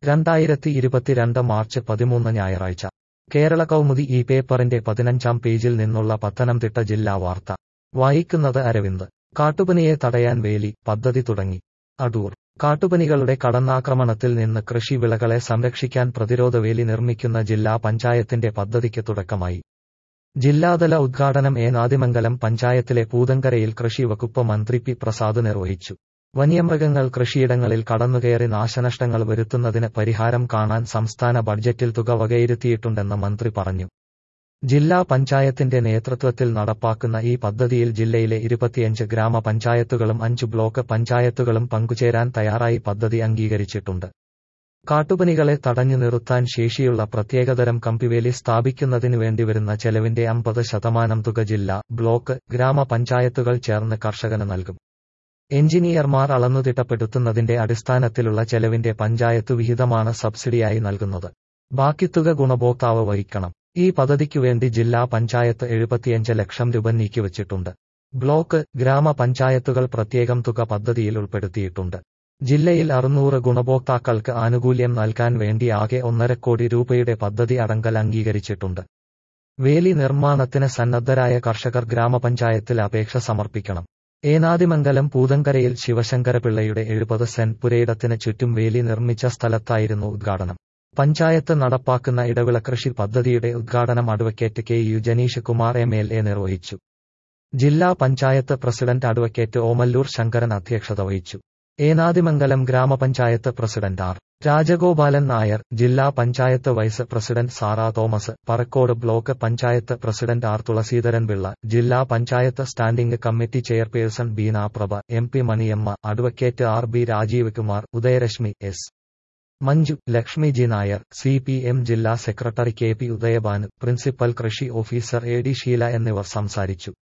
രണ്ടായിരത്തി ഇരുപത്തിരണ്ട് മാർച്ച് പതിമൂന്ന് ഞായറാഴ്ച കേരള കൗമുദി ഈ പേപ്പറിന്റെ പതിനഞ്ചാം പേജിൽ നിന്നുള്ള പത്തനംതിട്ട ജില്ലാ വാർത്ത വായിക്കുന്നത് അരവിന്ദ് കാട്ടുപനിയെ തടയാൻ വേലി പദ്ധതി തുടങ്ങി അടൂർ കാട്ടുപനികളുടെ കടന്നാക്രമണത്തിൽ നിന്ന് കൃഷി വിളകളെ സംരക്ഷിക്കാൻ പ്രതിരോധവേലി നിർമ്മിക്കുന്ന ജില്ലാ പഞ്ചായത്തിന്റെ പദ്ധതിക്ക് തുടക്കമായി ജില്ലാതല ഉദ്ഘാടനം എ നാദിമംഗലം പഞ്ചായത്തിലെ പൂതങ്കരയിൽ കൃഷി വകുപ്പ് മന്ത്രി പി പ്രസാദ് നിർവഹിച്ചു വന്യമൃഗങ്ങൾ കൃഷിയിടങ്ങളിൽ കടന്നുകയറി നാശനഷ്ടങ്ങൾ വരുത്തുന്നതിന് പരിഹാരം കാണാൻ സംസ്ഥാന ബഡ്ജറ്റിൽ തുക വകയിരുത്തിയിട്ടുണ്ടെന്ന് മന്ത്രി പറഞ്ഞു ജില്ലാ പഞ്ചായത്തിന്റെ നേതൃത്വത്തിൽ നടപ്പാക്കുന്ന ഈ പദ്ധതിയിൽ ജില്ലയിലെ ഇരുപത്തിയഞ്ച് ഗ്രാമപഞ്ചായത്തുകളും അഞ്ച് ബ്ലോക്ക് പഞ്ചായത്തുകളും പങ്കുചേരാൻ തയ്യാറായി പദ്ധതി അംഗീകരിച്ചിട്ടുണ്ട് കാട്ടുപനികളെ തടഞ്ഞു നിർത്താൻ ശേഷിയുള്ള പ്രത്യേകതരം കമ്പിവേലി സ്ഥാപിക്കുന്നതിനു വേണ്ടിവരുന്ന ചെലവിന്റെ അമ്പത് ശതമാനം തുക ജില്ല ബ്ലോക്ക് ഗ്രാമപഞ്ചായത്തുകൾ ചേർന്ന് കർഷകന് നൽകും എഞ്ചിനീയർമാർ അളന്നുതിട്ടപ്പെടുത്തുന്നതിന്റെ അടിസ്ഥാനത്തിലുള്ള ചെലവിന്റെ പഞ്ചായത്ത് വിഹിതമാണ് സബ്സിഡിയായി നൽകുന്നത് ബാക്കി തുക ഗുണഭോക്താവ് വഹിക്കണം ഈ പദ്ധതിക്കുവേണ്ടി ജില്ലാ പഞ്ചായത്ത് എഴുപത്തിയഞ്ച് ലക്ഷം രൂപ നീക്കിവച്ചിട്ടുണ്ട് ബ്ലോക്ക് ഗ്രാമപഞ്ചായത്തുകൾ പ്രത്യേകം തുക പദ്ധതിയിൽ ഉൾപ്പെടുത്തിയിട്ടുണ്ട് ജില്ലയിൽ അറുന്നൂറ് ഗുണഭോക്താക്കൾക്ക് ആനുകൂല്യം നൽകാൻ വേണ്ടി ആകെ ഒന്നര കോടി രൂപയുടെ പദ്ധതി അടങ്കൽ അംഗീകരിച്ചിട്ടുണ്ട് വേലി നിർമ്മാണത്തിന് സന്നദ്ധരായ കർഷകർ ഗ്രാമപഞ്ചായത്തിൽ അപേക്ഷ സമർപ്പിക്കണം ഏനാദിമംഗലം പൂതങ്കരയിൽ ശിവശങ്കരപിള്ളയുടെ എഴുപത് സെന്റ് പുരയിടത്തിന് ചുറ്റും വേലി നിർമ്മിച്ച സ്ഥലത്തായിരുന്നു ഉദ്ഘാടനം പഞ്ചായത്ത് നടപ്പാക്കുന്ന ഇടവിളകൃഷി പദ്ധതിയുടെ ഉദ്ഘാടനം advocate K U Janeesh Kumar M L A നിർവഹിച്ചു ജില്ലാ പഞ്ചായത്ത് പ്രസിഡന്റ് അഡ്വക്കേറ്റ് ഓമല്ലൂർ ശങ്കരൻ അധ്യക്ഷത വഹിച്ചു ഏനാദിമംഗലം ഗ്രാമപഞ്ചായത്ത് പ്രസിഡന്റ് ആർ രാജഗോപാലൻ നായർ ജില്ലാ panchayat vice president Sara Thomas Parakode block panchayat president R Thulaseedharan Pillai ജില്ലാ panchayat standing committee chairperson Beena Prabha M P Maniyamma advocate R B Rajeev Kumar Udayarashmi S Manju Lakshmi G Nair C P M ജില്ലാ secretary K P Udayabhanu principal കൃഷി officer A D Sheela എന്നിവർ സംസാരിച്ചു